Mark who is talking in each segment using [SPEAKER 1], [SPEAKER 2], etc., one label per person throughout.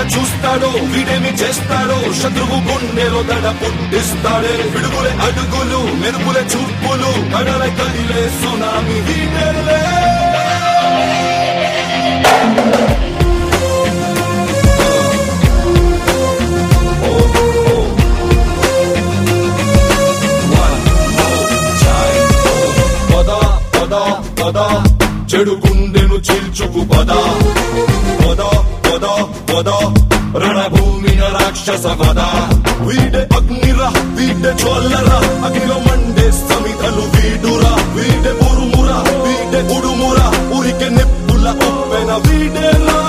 [SPEAKER 1] చూస్తాడో వీడేమి చేస్తాడో శత్రువు గుండెలో దడ పుట్టిస్తాడే పిడుగులే అడుగులు మెరుపులే చూపులు కడల కదిలే సునామి వీడేలే పద పద పద చెడు గుండెను చీల్చుకు పద పద పద పద రణభూమిన రాక్షస పద వీడే అగ్నిరా వీడే చోల్లరా అగ్నిలో మండే సమితలు వీడురా వీడే ఉరుమురా వీడే ఉడుమురా ఉరికే నెప్పుల ఉప్పెన వీడేలా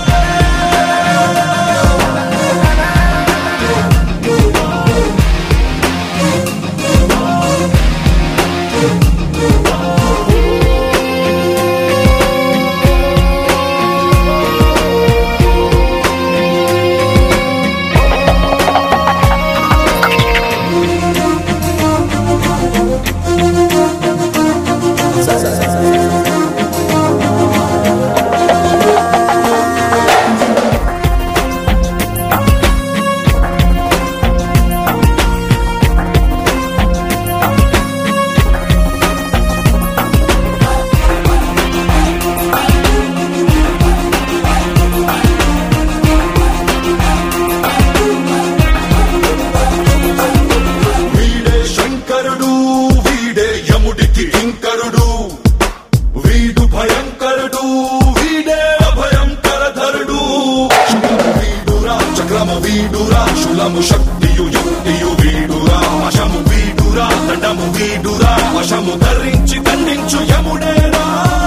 [SPEAKER 1] వీడే శంకరుడు వీడే యముడికి కింకరుడు వీడు భయంకరుడు వీడే అభయంకరధరుడు శులము వీడురా చక్రము వీడురా శులము శక్తియు యుక్తియు వీడురా వశము వీడురా దండము వీడురా వశము ధరించి దండించు యముడేరా